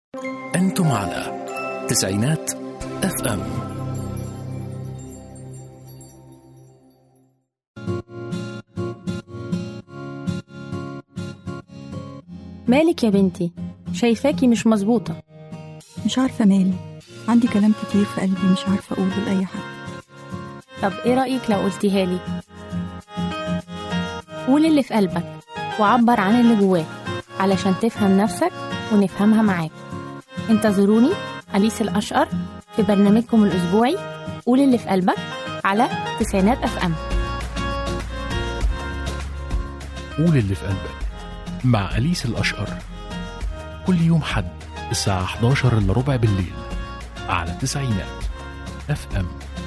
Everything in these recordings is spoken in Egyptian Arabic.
أنتم على تسعينات اف ام مالك يا بنتي شايفاكي مش مظبوطة مش عارفة مالي عندي كلام كتير في قلبي مش عارفة أقوله لأي حد طب ايه رأيك لو قلتيها لي قول اللي في قلبك وعبر عن اللي جواك علشان تفهم نفسك ونفهمها معاك انتظروني أليس الأشقر في برنامجكم الأسبوعي قول اللي في قلبك على تسعينات أف أم قول اللي في قلبك مع أليس الأشقر كل يوم حد الساعة 11 إلا ربع بالليل على تسعينات اف ام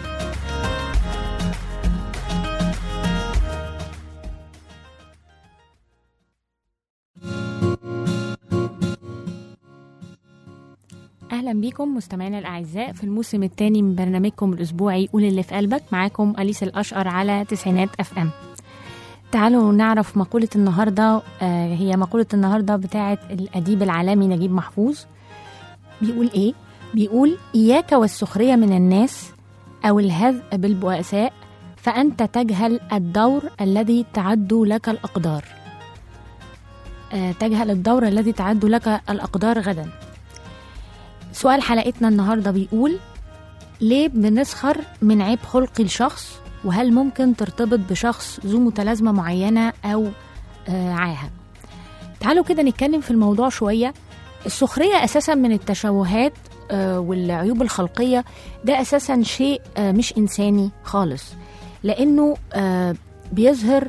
أهلا بيكم مستمعينا الأعزاء في الموسم الثاني من برنامجكم الأسبوعي قول اللي في قلبك معاكم أليس الأشقر على تسعينات أف أم تعالوا نعرف مقولة النهاردة آه هي مقولة النهاردة بتاعة الأديب العالمي نجيب محفوظ بيقول إيه؟ بيقول إياك والسخرية من الناس أو الهزء بالبؤساء فأنت تجهل الدور الذي تعد لك الأقدار آه تجهل الدور الذي تعد لك الأقدار غدا سؤال حلقتنا النهارده بيقول ليه بنسخر من عيب خلقي لشخص وهل ممكن ترتبط بشخص ذو متلازمه معينه او آه عاهه تعالوا كده نتكلم في الموضوع شويه السخريه اساسا من التشوهات آه والعيوب الخلقيه ده اساسا شيء آه مش انساني خالص لانه آه بيظهر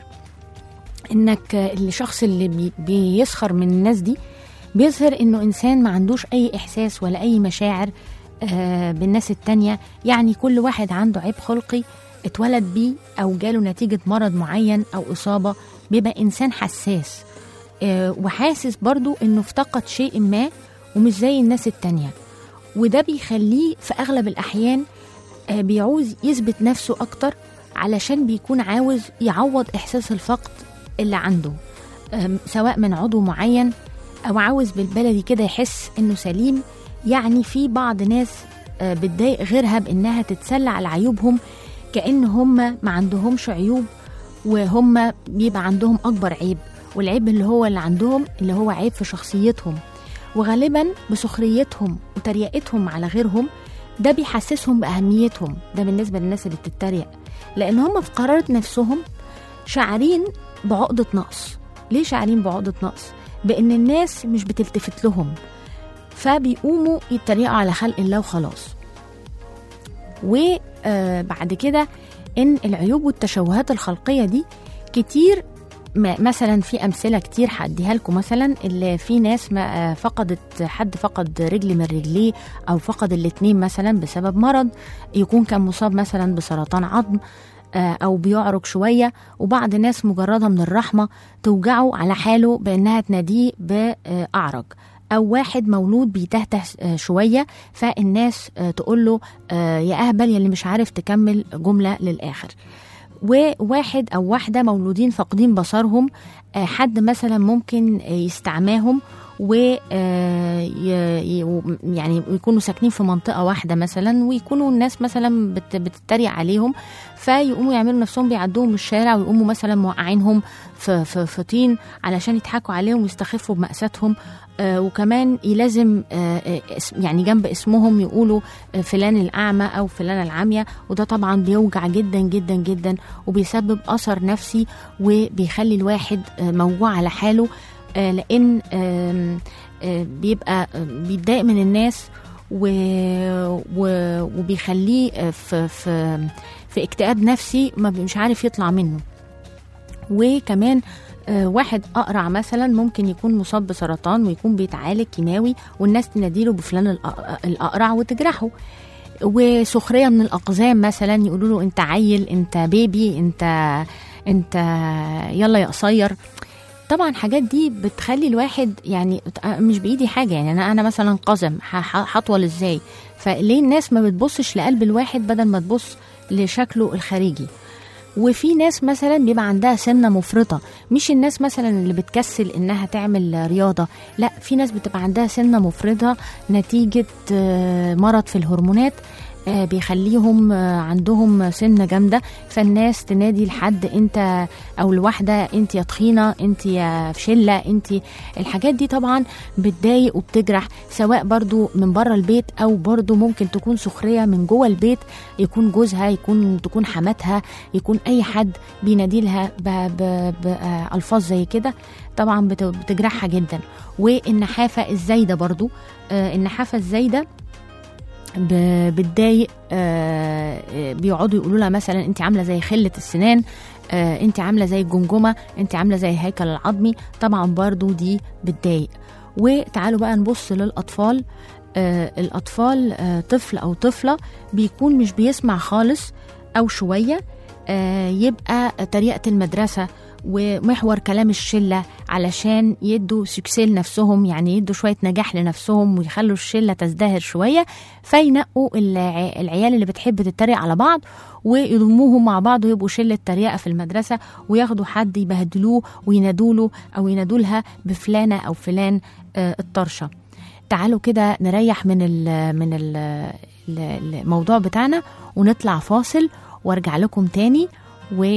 انك آه، الشخص اللي بي- بيسخر من الناس دي بيظهر انه انسان ما عندوش اي احساس ولا اي مشاعر آه، بالناس التانية يعني كل واحد عنده عيب خلقي اتولد بيه او جاله نتيجة مرض معين او اصابة بيبقى انسان حساس آه، وحاسس برضو انه افتقد شيء ما ومش زي الناس التانية وده بيخليه في اغلب الاحيان آه، بيعوز يثبت نفسه اكتر علشان بيكون عاوز يعوض احساس الفقد اللي عنده آم، سواء من عضو معين او عاوز بالبلدي كده يحس انه سليم يعني في بعض ناس آه، بتضايق غيرها بانها تتسلى على عيوبهم كان هم ما عندهمش عيوب وهم بيبقى عندهم اكبر عيب والعيب اللي هو اللي عندهم اللي هو عيب في شخصيتهم وغالبا بسخريتهم وتريقتهم على غيرهم ده بيحسسهم باهميتهم ده بالنسبه للناس اللي بتتريق لان هم في قرارة نفسهم شاعرين بعقده نقص ليه شاعرين بعقده نقص بان الناس مش بتلتفت لهم فبيقوموا يتريقوا على خلق الله وخلاص وبعد كده ان العيوب والتشوهات الخلقيه دي كتير ما- مثلا في امثله كتير هديها لكم مثلا اللي في ناس ما آه، فقدت حد فقد رجل من رجليه او فقد الاتنين مثلا بسبب مرض يكون كان مصاب مثلا بسرطان عظم آه، او بيعرج شويه وبعض ناس مجرده من الرحمه توجعه على حاله بانها تناديه باعرج او واحد مولود بيتهته آه، شويه فالناس آه، تقول له آه، يا اهبل يلي مش عارف تكمل جمله للاخر وواحد او واحده مولودين فاقدين بصرهم آه، حد مثلا ممكن آه، يستعماهم و آه، ي- ي- يعني يكونوا ساكنين في منطقه واحده مثلا ويكونوا الناس مثلا بت- بتتريق عليهم فيقوموا يعملوا نفسهم بيعدوهم من الشارع ويقوموا مثلا موقعينهم في, في, في طين علشان يضحكوا عليهم ويستخفوا بمأساتهم آه وكمان يلازم آه آه، اسم- يعني جنب اسمهم يقولوا آه، فلان الأعمى أو فلان العامية وده طبعا بيوجع جدا جدا جدا وبيسبب أثر نفسي وبيخلي الواحد آه، موجوع على حاله آه، لأن آم، آه، بيبقى آه، بيتضايق من الناس و... و... وبيخليه آه، في في في اكتئاب نفسي ما بي- مش عارف يطلع منه وكمان آه، واحد أقرع مثلا ممكن يكون مصاب بسرطان ويكون بيتعالج كيماوي والناس تناديله بفلان الأ- الأقرع وتجرحه وسخرية من الأقزام مثلا يقولوا له أنت عيل أنت بيبي أنت أنت يلا يا قصير طبعا حاجات دي بتخلي الواحد يعني مش بايدي حاجه يعني انا انا مثلا قزم ه- ه- هطول ازاي فليه الناس ما بتبصش لقلب الواحد بدل ما تبص لشكله الخارجي وفي ناس مثلا بيبقى عندها سمنه مفرطه مش الناس مثلا اللي بتكسل انها تعمل رياضه لا في ناس بتبقى عندها سمنه مفرطه نتيجه آه، مرض في الهرمونات آه، بيخليهم آه، عندهم سمنه جامده فالناس تنادي لحد انت او الواحده انت يا تخينه انت يا فشله انت الحاجات دي طبعا بتضايق وبتجرح سواء برضو من بره البيت او برضو ممكن تكون سخريه من جوه البيت يكون جوزها يكون تكون حماتها يكون اي حد بينادي لها بالفاظ زي كده طبعا بت- بتجرحها جدا والنحافه الزايده برضو آه، النحافه الزايده ب- بتضايق آه، آه، بيقعدوا يقولوا لها مثلا انت عامله زي خله السنان آه، انت عامله زي الجمجمه انت عامله زي الهيكل العظمي طبعا برضو دي بتضايق وتعالوا بقى نبص للاطفال آه، الاطفال آه، طفل او طفله بيكون مش بيسمع خالص او شويه آه، يبقى طريقه المدرسه ومحور كلام الشله علشان يدوا سكسي لنفسهم يعني يدوا شويه نجاح لنفسهم ويخلوا الشله تزدهر شويه فينقوا الع- العيال اللي بتحب تتريق على بعض ويضموهم مع بعض ويبقوا شله تريقه في المدرسه وياخدوا حد يبهدلوه وينادوا له او ينادوا لها بفلانه او فلان آه، الطرشه تعالوا كده نريح من ال من ال ال- الموضوع بتاعنا ونطلع فاصل وارجع لكم تاني و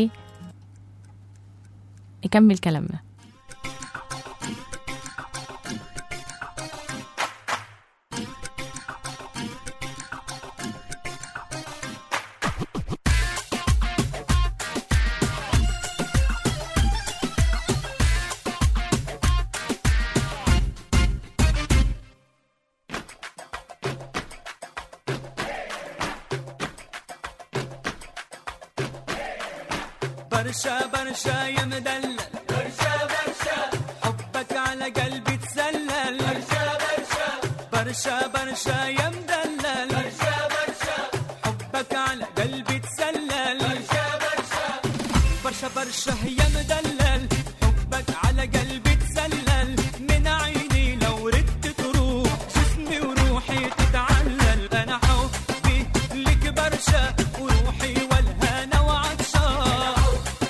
نكمل كلامنا برشا برشا يا مدلل برشا برشا حبك على قلبي تسلل برشا برشا برشا برشا يا مدلل برشا برشا حبك على قلبي تسلل برشا برشا برشا برشا يا مدلل حبك على قلبي تسلل من عيني لو ردت تروح جسمي وروحي تتعلل انا حبي لك برشا وروحي والهنا وعطشان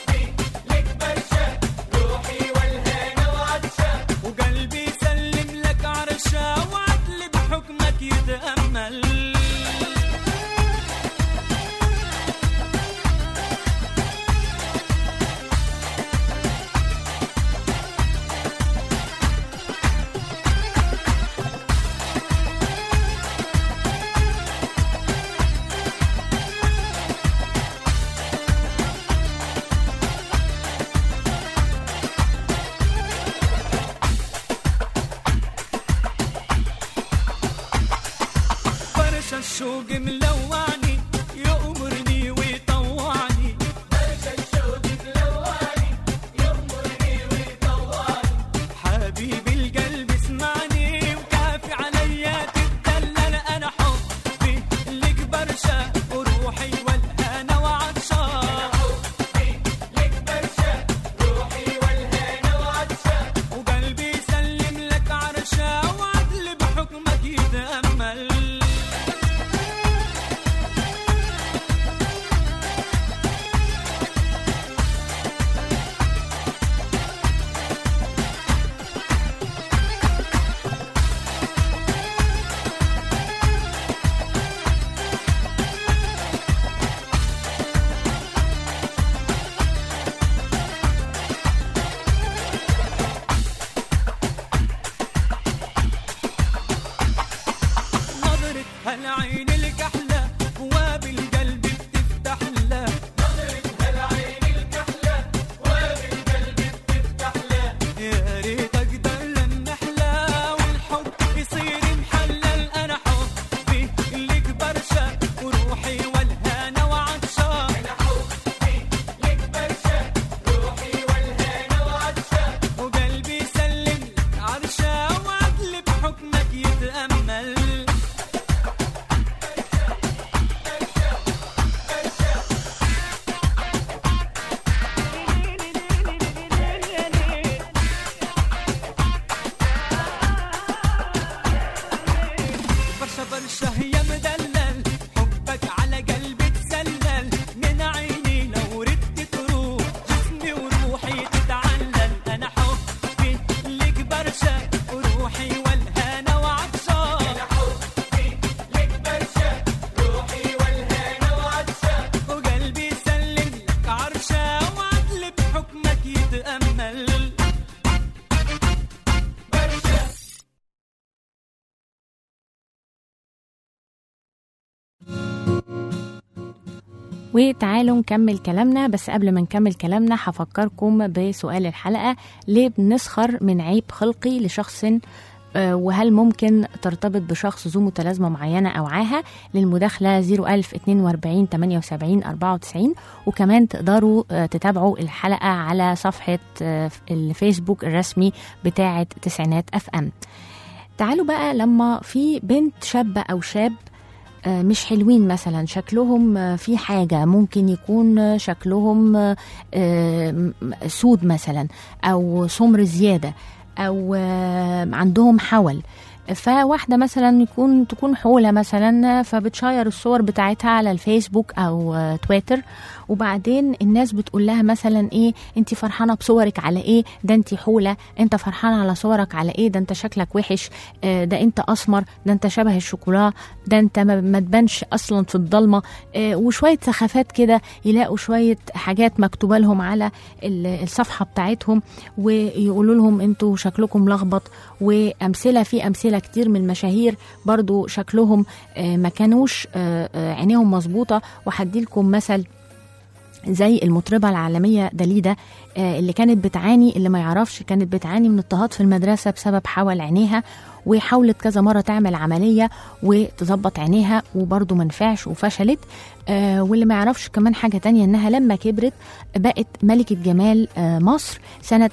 وقلبي يسلم لك عرشا وعدل بحكمك يتأمل برشا الشوق ملوعني يأمرني ويطوعني برشا الشوق ملوعني يأمرني ويطوعني حبيبي القلب اسمعني وكافي عليا تتدلل انا حبي لك برشا وروحي والهنا وعطشان وقلبي يسلم لك عرشا وعدل بحكمك يتأمل وتعالوا نكمل كلامنا بس قبل ما نكمل كلامنا هفكركم بسؤال الحلقة ليه بنسخر من عيب خلقي لشخص آه، وهل ممكن ترتبط بشخص ذو متلازمة معينة أو عاهة للمداخلة 01042 78 94 وكمان تقدروا آه، تتابعوا الحلقة على صفحة آه، الفيسبوك الرسمي بتاعة تسعينات أف أم تعالوا بقى لما في بنت شابة أو شاب آه، مش حلوين مثلا شكلهم آه، في حاجة ممكن يكون آه، شكلهم آه، آه، م- سود مثلا أو سمر زيادة أو آه، عندهم حول فواحدة مثلا يكون تكون حولة مثلا فبتشير الصور بتاعتها على الفيسبوك أو آه، تويتر وبعدين الناس بتقول لها مثلا ايه انت فرحانه بصورك على ايه ده انت حوله انت فرحان على صورك على ايه ده انت شكلك وحش آه، ده انت اسمر ده انت شبه الشوكولا ده انت ما ما تبانش اصلا في الضلمه آه، وشويه سخافات كده يلاقوا شويه حاجات مكتوبه لهم على ال- الصفحه بتاعتهم ويقولوا لهم انتوا شكلكم لخبط وامثله في امثله كتير من المشاهير برضو شكلهم آه، ما كانوش آه، آه، عينيهم مظبوطه وهدي لكم مثل زي المطربة العالمية داليدا آه، اللي كانت بتعاني اللي ما يعرفش كانت بتعاني من اضطهاد في المدرسة بسبب حول عينيها وحاولت كذا مرة تعمل عملية وتظبط عينيها وبرضه منفعش وفشلت آه، واللي ما يعرفش كمان حاجة تانية انها لما كبرت بقت ملكة جمال آه، مصر سنة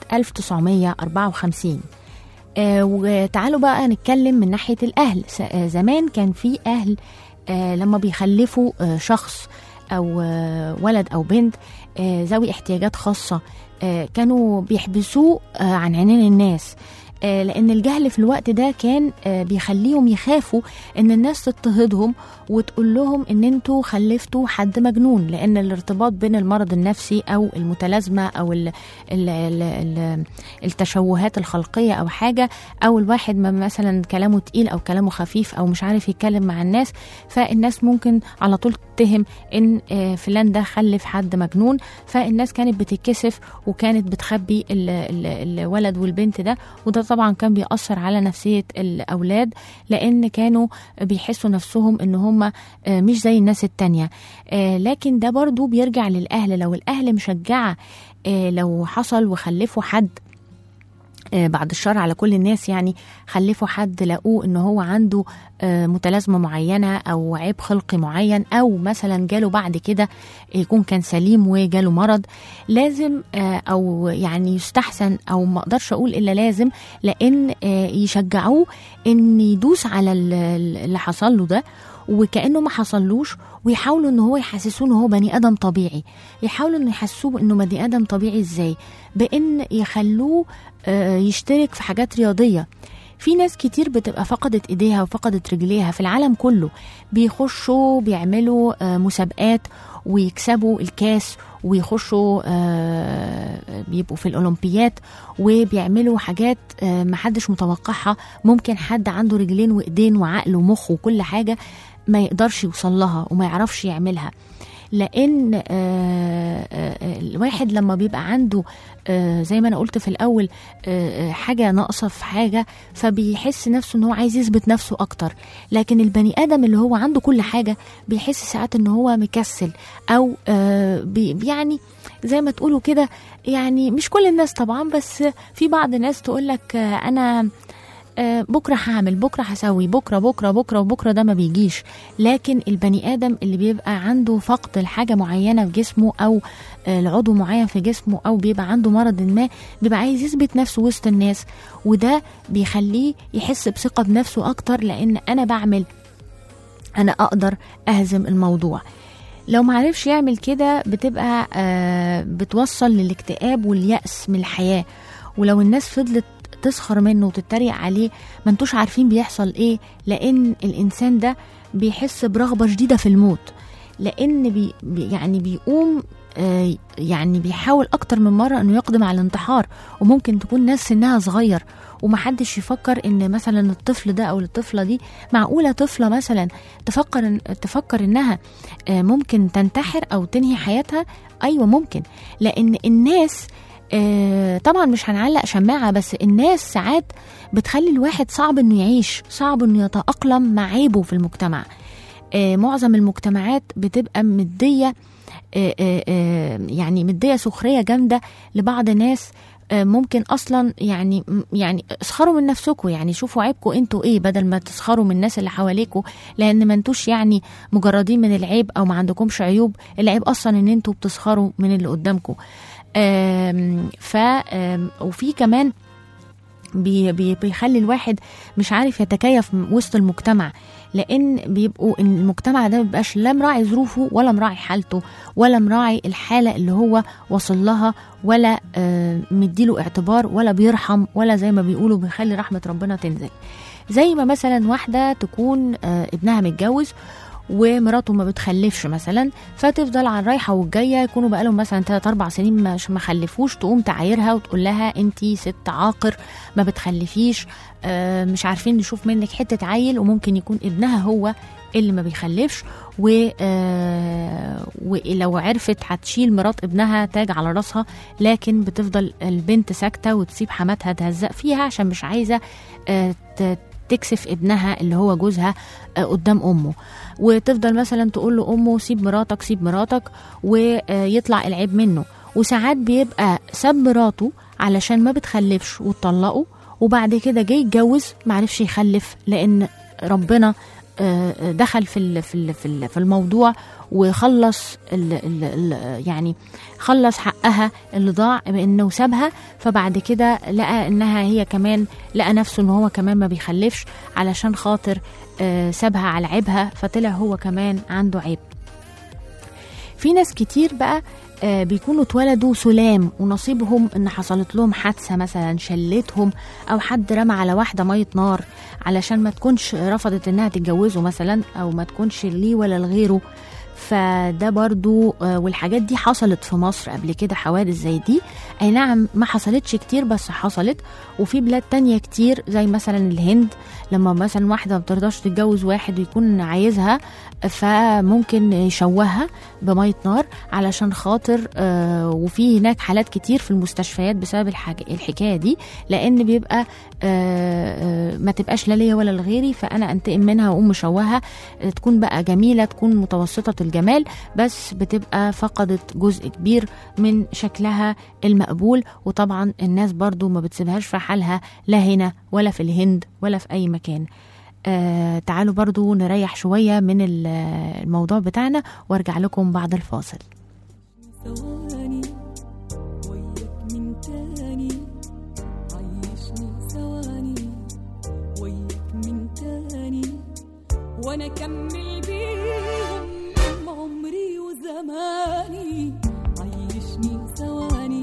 1954 آه، وتعالوا بقى نتكلم من ناحية الأهل س- آه، زمان كان في أهل آه، لما بيخلفوا آه، شخص أو آه، ولد أو بنت آه، ذوي احتياجات خاصة آه، كانوا بيحبسوه آه، عن عينين الناس آه، لأن الجهل في الوقت ده كان آه، بيخليهم يخافوا إن الناس تضطهدهم وتقول لهم إن انتوا خلفتوا حد مجنون لأن الارتباط بين المرض النفسي أو المتلازمة أو ال ال ال ال التشوهات الخلقية أو حاجة أو الواحد ما مثلا كلامه تقيل أو كلامه خفيف أو مش عارف يتكلم مع الناس فالناس ممكن على طول تتهم إن آه، فلان ده خلف حد مجنون فالناس كانت بتتكسف وكانت بتخبي ال- ال- الولد والبنت ده وده طبعا كان بيأثر على نفسية الأولاد لأن كانوا بيحسوا نفسهم إن هم آه، مش زي الناس التانية آه، لكن ده برضو بيرجع للأهل لو الأهل مشجعة آه، لو حصل وخلفوا حد آه، بعد الشر على كل الناس يعني خلفوا حد لقوه ان هو عنده آه، متلازمه معينه او عيب خلقي معين او مثلا جاله بعد كده يكون كان سليم وجاله مرض لازم آه، او يعني يستحسن او ما اقدرش اقول الا لازم لان آه، يشجعوه ان يدوس على ال- ال- اللي حصل له ده وكانه ما حصلوش ويحاولوا ان هو يحسسوه ان هو بني ادم طبيعي يحاولوا ان يحسسوه انه بني ادم طبيعي ازاي بان يخلوه آه، يشترك في حاجات رياضيه في ناس كتير بتبقى فقدت ايديها وفقدت رجليها في العالم كله بيخشوا بيعملوا آه، مسابقات ويكسبوا الكاس ويخشوا آه، بيبقوا في الاولمبيات وبيعملوا حاجات آه، محدش متوقعها ممكن حد عنده رجلين وايدين وعقل ومخ وكل حاجه ما يقدرش يوصل لها وما يعرفش يعملها لان آه، آه، الواحد لما بيبقى عنده آه، زي ما انا قلت في الاول آه، آه، حاجه ناقصه في حاجه فبيحس نفسه ان هو عايز يثبت نفسه اكتر لكن البني ادم اللي هو عنده كل حاجه بيحس ساعات ان هو مكسل او آه، بي يعني زي ما تقولوا كده يعني مش كل الناس طبعا بس في بعض الناس تقول لك انا آه، بكره هعمل بكره هسوي بكره بكره بكره وبكره ده ما بيجيش لكن البني ادم اللي بيبقى عنده فقد لحاجه معينه في جسمه او آه، لعضو معين في جسمه او بيبقى عنده مرض ما بيبقى عايز يثبت نفسه وسط الناس وده بيخليه يحس بثقه بنفسه اكتر لان انا بعمل انا اقدر اهزم الموضوع لو معرفش يعمل كده بتبقى آه، بتوصل للاكتئاب واليأس من الحياة ولو الناس فضلت تسخر منه وتتريق عليه ما انتوش عارفين بيحصل ايه لان الانسان ده بيحس برغبة شديدة في الموت لان بي بي- يعني بيقوم آه، يعني بيحاول اكتر من مرة انه يقدم على الانتحار وممكن تكون ناس سنها صغير ومحدش يفكر ان مثلا الطفل ده او الطفلة دي معقولة طفلة مثلا تفكر تفكر انها آه، ممكن تنتحر او تنهي حياتها ايوه ممكن لان الناس آه، طبعا مش هنعلق شماعة بس الناس ساعات بتخلي الواحد صعب انه يعيش صعب انه يتأقلم مع عيبه في المجتمع آه، معظم المجتمعات بتبقى مدية آه، آه، آه، يعني مديه سخريه جامده لبعض ناس آه، ممكن اصلا يعني يعني اسخروا من نفسكم يعني شوفوا عيبكم انتوا ايه بدل ما تسخروا من الناس اللي حواليكوا لان ما انتوش يعني مجردين من العيب او ما عندكمش عيوب العيب اصلا ان انتوا بتسخروا من اللي قدامكم آم، ف آم، وفي كمان بي بي بيخلي الواحد مش عارف يتكيف وسط المجتمع لان بيبقوا إن المجتمع ده مبيبقاش لا مراعي ظروفه ولا مراعي حالته ولا مراعي الحاله اللي هو وصل لها ولا آه، مديله اعتبار ولا بيرحم ولا زي ما بيقولوا بيخلي رحمه ربنا تنزل زي ما مثلا واحده تكون آه، ابنها متجوز ومراته ما بتخلفش مثلا فتفضل على الرايحه والجايه يكونوا بقالهم مثلا 3 4 سنين ما ما خلفوش تقوم تعايرها وتقول لها انت ست عاقر ما بتخلفيش آه، مش عارفين نشوف منك حته عيل وممكن يكون ابنها هو اللي ما بيخلفش و آه، ولو عرفت هتشيل مرات ابنها تاج على راسها لكن بتفضل البنت ساكته وتسيب حماتها تهزق فيها عشان مش عايزه آه، ت- تكسف ابنها اللي هو جوزها آه، قدام امه وتفضل مثلا تقول له امه سيب مراتك سيب مراتك ويطلع العيب منه وساعات بيبقى ساب مراته علشان ما بتخلفش وتطلقه وبعد كده جه يتجوز معرفش يخلف لان ربنا آه، دخل في ال- في ال- في ال- في الموضوع وخلص ال ال ال يعني خلص حقها اللي ضاع بانه سابها فبعد كده لقى انها هي كمان لقى نفسه ان هو كمان ما بيخلفش علشان خاطر آه، سابها على عيبها فطلع هو كمان عنده عيب في ناس كتير بقى آه، بيكونوا اتولدوا سلام ونصيبهم ان حصلت لهم حادثه مثلا شلتهم او حد رمى على واحده ميه نار علشان ما تكونش رفضت انها تتجوزه مثلا او ما تكونش ليه ولا لغيره فده برضو آه، والحاجات دي حصلت في مصر قبل كده حوادث زي دي اي نعم ما حصلتش كتير بس حصلت وفي بلاد تانية كتير زي مثلا الهند لما مثلا واحدة ما بترضاش تتجوز واحد ويكون عايزها فممكن يشوهها بمية نار علشان خاطر آه، وفي هناك حالات كتير في المستشفيات بسبب الحاج... الحكاية دي لأن بيبقى آه، آه، ما تبقاش لا ليا ولا لغيري فأنا أنتقم منها وأقوم مشوهها آه، تكون بقى جميلة تكون متوسطة الجمال بس بتبقى فقدت جزء كبير من شكلها المقبول وطبعا الناس برضو ما بتسيبهاش في حالها لا هنا ولا في الهند ولا في أي مكان آه تعالوا برضو نريح شوية من ال- الموضوع بتاعنا وارجع لكم بعد الفاصل ثواني وياك من تاني عيشني ثواني وياك من تاني وانا اكمل بيهم عمري وزماني عيشني ثواني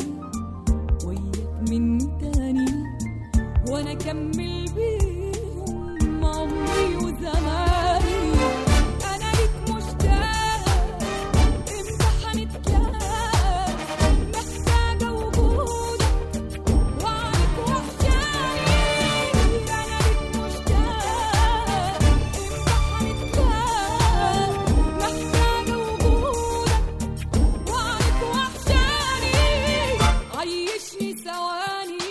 وياك من تاني وانا اكمل بيهم عمري وزماني انا ليك مشتاق امتى هنتلاقى محتاجة وجودك وعنك وحشاني أنا ليك مشتاق امتى هنتلاقى محتاجة وجودك وعنك وحشاني عيشني ثواني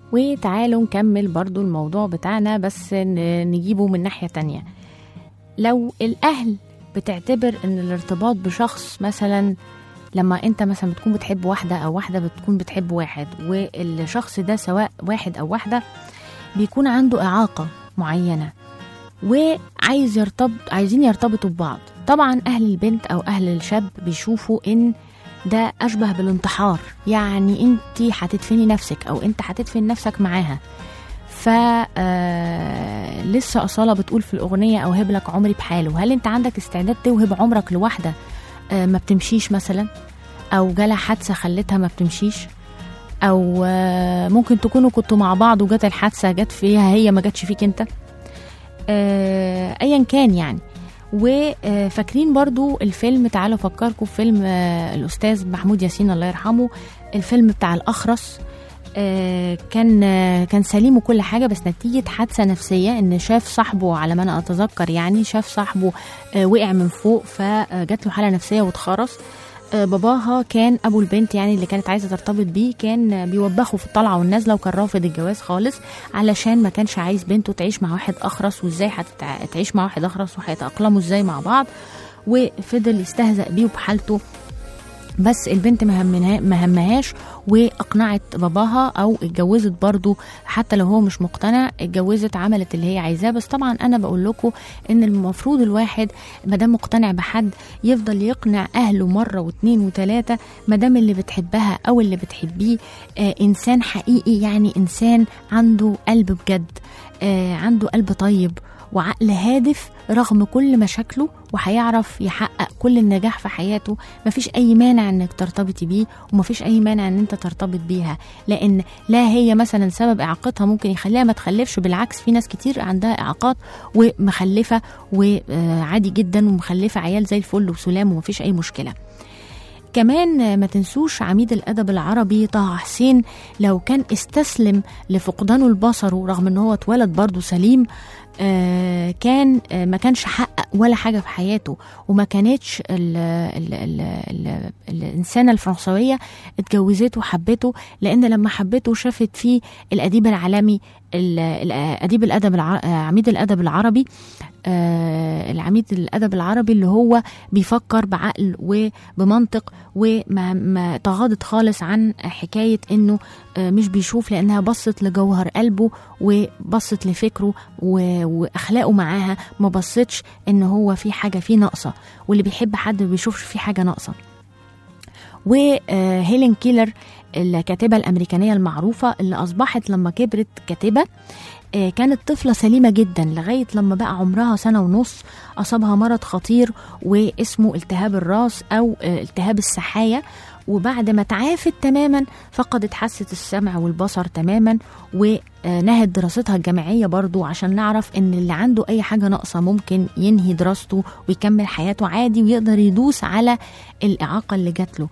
وتعالوا نكمل برضو الموضوع بتاعنا بس ن- نجيبه من ناحية تانية لو الأهل بتعتبر ان الارتباط بشخص مثلا لما انت مثلا بتكون بتحب واحدة او واحدة بتكون بتحب واحد والشخص ده سواء واحد او واحدة بيكون عنده إعاقة معينة وعايز يرتبط عايزين يرتبطوا ببعض طبعا أهل البنت أو أهل الشاب بيشوفوا إن ده أشبه بالانتحار يعني أنت هتدفني نفسك أو أنت هتدفن نفسك معاها ف آه، لسه أصالة بتقول في الأغنية أوهب لك عمري بحاله هل أنت عندك استعداد توهب عمرك لواحدة آه، ما بتمشيش مثلا أو جالها حادثة خلتها ما بتمشيش او آه، ممكن تكونوا كنتوا مع بعض وجت الحادثه جت فيها هي ما جاتش فيك انت آه، ايا كان يعني وفاكرين برضو الفيلم تعالوا افكركم في فيلم آه، الاستاذ محمود ياسين الله يرحمه الفيلم بتاع الاخرس آه، كان آه، كان سليم وكل حاجه بس نتيجه حادثه نفسيه ان شاف صاحبه على ما انا اتذكر يعني شاف صاحبه آه، وقع من فوق فجات له حاله نفسيه واتخرس آه، باباها كان ابو البنت يعني اللي كانت عايزه ترتبط بيه كان آه، بيوبخه في الطلعه والنازله وكان رافض الجواز خالص علشان ما كانش عايز بنته تعيش مع واحد اخرس وازاي هتعيش مع واحد اخرس وهيتاقلموا ازاي مع بعض وفضل يستهزأ بيه وبحالته بس البنت مهمها مهمهاش واقنعت باباها او اتجوزت برضو حتى لو هو مش مقتنع اتجوزت عملت اللي هي عايزاه بس طبعا انا بقول لكم ان المفروض الواحد ما دام مقتنع بحد يفضل يقنع اهله مره واتنين وتلاته ما دام اللي بتحبها او اللي بتحبيه آه انسان حقيقي يعني انسان عنده قلب بجد آه عنده قلب طيب وعقل هادف رغم كل مشاكله وهيعرف يحقق كل النجاح في حياته مفيش اي مانع انك ترتبطي بيه ومفيش اي مانع ان انت ترتبط بيها لان لا هي مثلا سبب اعاقتها ممكن يخليها ما تخلفش بالعكس في ناس كتير عندها اعاقات ومخلفه وعادي جدا ومخلفه عيال زي الفل وسلام ومفيش اي مشكله كمان ما تنسوش عميد الادب العربي طه حسين لو كان استسلم لفقدانه لبصره رغم ان هو اتولد برضه سليم آه كان آه ما كانش حقق ولا حاجه في حياته وما كانتش ال ال ال ال الانسانه الفرنسويه اتجوزته وحبته لان لما حبته شافت فيه الاديب العالمي اديب الادب الع... عميد الادب العربي آه العميد الادب العربي اللي هو بيفكر بعقل وبمنطق وما تغاضت خالص عن حكايه انه آه مش بيشوف لانها بصت لجوهر قلبه وبصت لفكره و... واخلاقه معاها ما بصتش ان هو في حاجه فيه ناقصه واللي بيحب حد ما بيشوفش فيه حاجه ناقصه وهيلين كيلر الكاتبة الأمريكانية المعروفة اللي أصبحت لما كبرت كاتبة كانت طفلة سليمة جدا لغاية لما بقى عمرها سنة ونص أصابها مرض خطير واسمه التهاب الراس أو التهاب السحاية وبعد ما تعافت تماما فقدت حاسة السمع والبصر تماما ونهت دراستها الجامعية برضو عشان نعرف ان اللي عنده اي حاجة ناقصة ممكن ينهي دراسته ويكمل حياته عادي ويقدر يدوس على الإعاقة اللي جات له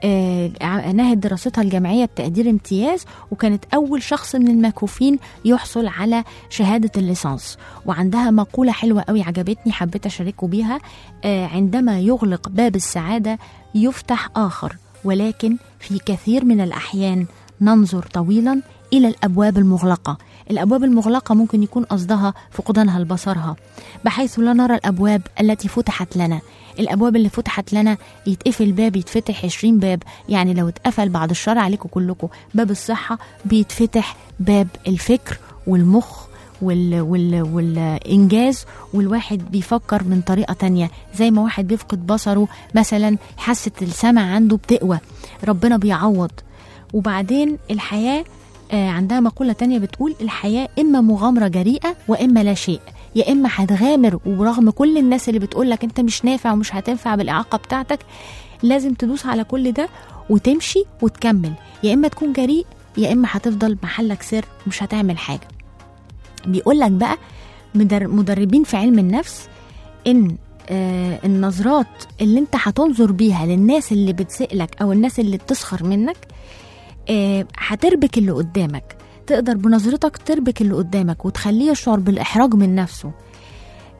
آه نهت دراستها الجامعية بتقدير امتياز وكانت أول شخص من المكفوفين يحصل على شهادة الليسانس وعندها مقولة حلوة قوي عجبتني حبيت أشاركه بيها آه عندما يغلق باب السعادة يفتح آخر ولكن في كثير من الأحيان ننظر طويلا إلى الأبواب المغلقة الأبواب المغلقة ممكن يكون قصدها فقدانها لبصرها بحيث لا نرى الأبواب التي فتحت لنا الأبواب اللي فتحت لنا يتقفل باب يتفتح 20 باب يعني لو اتقفل بعد الشر عليكم كلكم باب الصحة بيتفتح باب الفكر والمخ وال وال والإنجاز والواحد بيفكر من طريقة تانية زي ما واحد بيفقد بصره مثلا حاسة السمع عنده بتقوى ربنا بيعوض وبعدين الحياة آه عندها مقولة تانية بتقول الحياة إما مغامرة جريئة وإما لا شيء يا إما هتغامر ورغم كل الناس اللي بتقولك أنت مش نافع ومش هتنفع بالإعاقة بتاعتك لازم تدوس على كل ده وتمشي وتكمل يا إما تكون جريء يا إما هتفضل محلك سر ومش هتعمل حاجة بيقولك بقى مدربين في علم النفس إن آه النظرات اللي انت هتنظر بيها للناس اللي بتسألك أو الناس اللي بتسخر منك آه هتربك اللي قدامك تقدر بنظرتك تربك اللي قدامك وتخليه يشعر بالإحراج من نفسه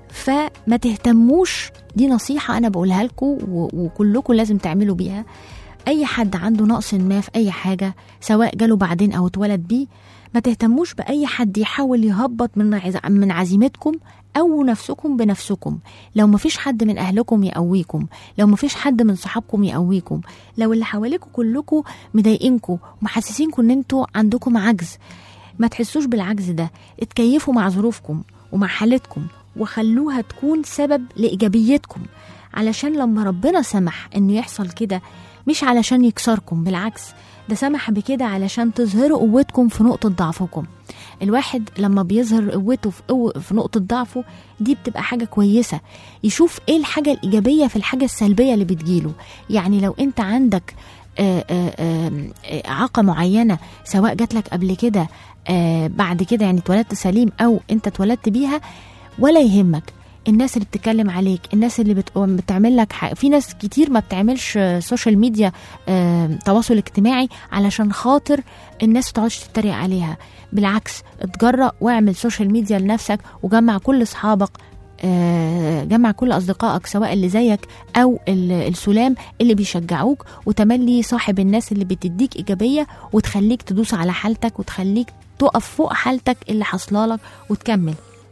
فما تهتموش دي نصيحة أنا بقولها لكم وكلكم لازم تعملوا بيها اي حد عنده نقص ما في اي حاجه سواء جاله بعدين او اتولد بيه ما تهتموش باي حد يحاول يهبط من عز- من عزيمتكم او نفسكم بنفسكم لو ما فيش حد من اهلكم يقويكم لو ما فيش حد من صحابكم يقويكم لو اللي حواليكم كلكم مضايقينكم ومحسسينكم ان انتوا عندكم عجز ما تحسوش بالعجز ده اتكيفوا مع ظروفكم ومع حالتكم وخلوها تكون سبب لإيجابيتكم علشان لما ربنا سمح إنه يحصل كده مش علشان يكسركم بالعكس ده سمح بكده علشان تظهروا قوتكم في نقطة ضعفكم الواحد لما بيظهر قوته في, قوة في نقطة ضعفه دي بتبقى حاجة كويسة يشوف ايه الحاجة الإيجابية في الحاجة السلبية اللي بتجيله يعني لو انت عندك آه، آه، آه، آه، إعاقة معينة سواء جات لك قبل كده آه، بعد كده يعني اتولدت سليم أو أنت اتولدت بيها ولا يهمك الناس اللي بتتكلم عليك الناس اللي بت... بتعمل لك حق. في ناس كتير ما بتعملش آه، سوشيال ميديا آه، تواصل اجتماعي علشان خاطر الناس تقعدش تتريق عليها بالعكس اتجرأ واعمل سوشيال ميديا لنفسك وجمع كل اصحابك آه، جمع كل اصدقائك سواء اللي زيك او ال- السلام اللي بيشجعوك وتملي صاحب الناس اللي بتديك ايجابيه وتخليك تدوس على حالتك وتخليك تقف فوق حالتك اللي حصلالك وتكمل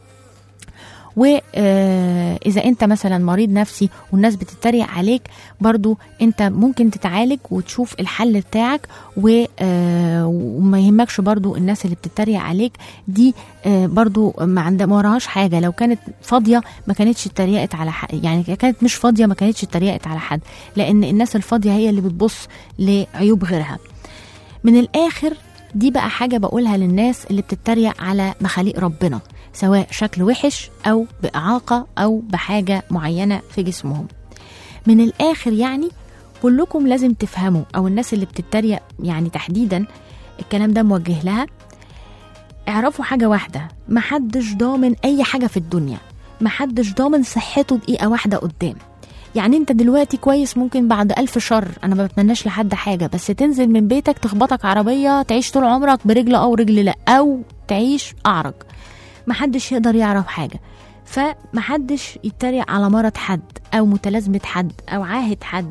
وإذا أنت مثلا مريض نفسي والناس بتتريق عليك برضو أنت ممكن تتعالج وتشوف الحل بتاعك و- آه، وما يهمكش برضو الناس اللي بتتريق عليك دي آه، برضو ما عند ما وراهاش حاجة لو كانت فاضية ما كانتش اتريقت على حد يعني كانت مش فاضية ما كانتش اتريقت على حد لأن الناس الفاضية هي اللي بتبص لعيوب غيرها من الآخر دي بقى حاجة بقولها للناس اللي بتتريق على مخاليق ربنا سواء شكل وحش أو بإعاقة أو بحاجة معينة في جسمهم من الآخر يعني كلكم لازم تفهموا أو الناس اللي بتتريق يعني تحديدا الكلام ده موجه لها اعرفوا حاجة واحدة محدش ضامن أي حاجة في الدنيا محدش ضامن صحته دقيقة واحدة قدام يعني انت دلوقتي كويس ممكن بعد ألف شر أنا ما بتمناش لحد حاجة بس تنزل من بيتك تخبطك عربية تعيش طول عمرك برجل أو رجل لا أو تعيش أعرج محدش يقدر يعرف حاجة فمحدش يتريق على مرض حد أو متلازمة حد أو عاهة حد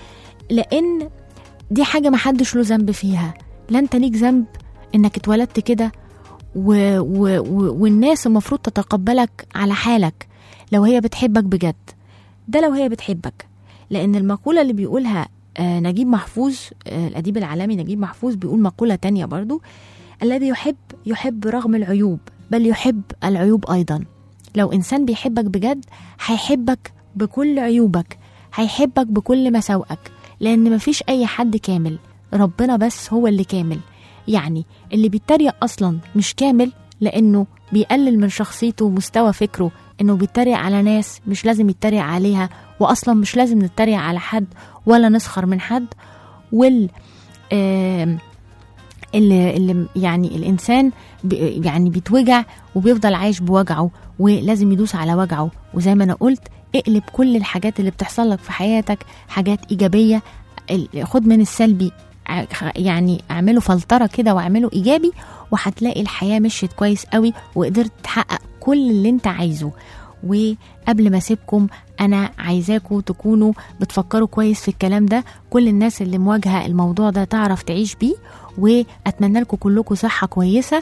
لأن دي حاجة محدش له ذنب فيها لا انت ليك ذنب انك اتولدت كده و... و... و... والناس المفروض تتقبلك على حالك لو هي بتحبك بجد ده لو هي بتحبك لأن المقولة اللي بيقولها آه، نجيب محفوظ آه، الأديب العالمي نجيب محفوظ بيقول مقولة تانية برضو الذي يحب يحب رغم العيوب بل يحب العيوب أيضا لو إنسان بيحبك بجد هيحبك بكل عيوبك هيحبك بكل مساوئك لأن مفيش أي حد كامل ربنا بس هو اللي كامل يعني اللي بيتريق أصلا مش كامل لأنه بيقلل من شخصيته ومستوى فكره إنه بيتريق على ناس مش لازم يتريق عليها وأصلا مش لازم نتريق على حد ولا نسخر من حد وال آم، اللي, اللي يعني الانسان بي- يعني بيتوجع وبيفضل عايش بوجعه ولازم يدوس على وجعه وزي ما انا قلت اقلب كل الحاجات اللي بتحصل لك في حياتك حاجات ايجابيه ال- خد من السلبي ع- يعني اعمله فلتره كده واعمله ايجابي وهتلاقي الحياه مشيت كويس قوي وقدرت تحقق كل اللي انت عايزه وقبل ما اسيبكم انا عايزاكم تكونوا بتفكروا كويس في الكلام ده كل الناس اللي مواجهه الموضوع ده تعرف تعيش بيه واتمنى لكم كلكم صحه كويسه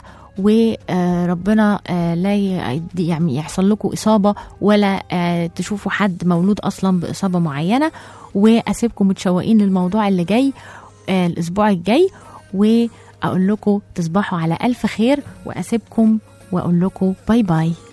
وربنا لا ي- يعني يحصل لكم اصابه ولا آه، تشوفوا حد مولود اصلا باصابه معينه واسيبكم متشوقين للموضوع اللي جاي آه، الاسبوع الجاي واقول لكم تصبحوا على الف خير واسيبكم واقول لكم باي باي